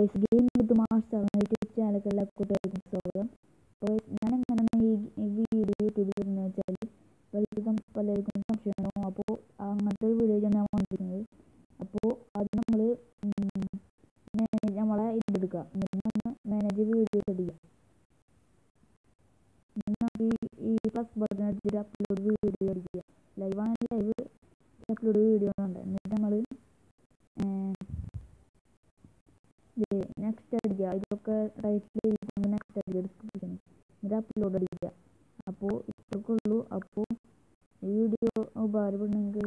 guys game with master എന്ന YouTube ചാനലൊക്കെ എല്ലാ കൂട്ടുകാർക്കും സ്വാഗതം അപ്പോൾ ഞാൻ എങ്ങനെയാണ് ഈ ഈ വീഡിയോ യൂട്യൂബിൽ ഇടുന്നത് വെച്ചാൽ പലർക്കും പലർക്കും സംശയമുണ്ടാവും അപ്പോൾ അങ്ങനത്തെ ഒരു വീഡിയോ ഞാൻ വന്നിരിക്കുന്നത് അപ്പോൾ അത് നമ്മൾ നമ്മളെ ഇതെടുക്കുക എന്നിട്ട് നമ്മൾ മാനേജ് വീഡിയോസ് എടുക്കുക എന്നിട്ട് നമുക്ക് ഈ ഈ പ്ലസ് ബട്ടൺ അടിച്ചിട്ട് അപ്ലോഡ് വീഡിയോ അടിക്കുക ലൈവാണ് ലൈവ് അപ്ലോഡ് വീഡിയോ ഉണ്ട് എന്നിട്ട് നമ്മൾ നെക്സ്റ്റ് അടിക്കുക ഇതൊക്കെ ടൈറ്റിൽ എഴുതിക്കൊണ്ട് നെക്സ്റ്റ് അടിക്കുക ഡിസ്ക്രിപ്ഷൻ എന്നിട്ട് അപ്ലോഡ് അടിക്കുക അപ്പോൾ ഇത്രക്കുള്ളൂ അപ്പോൾ ഈ വീഡിയോ ഉപകാരപ്പെടുന്നെങ്കിൽ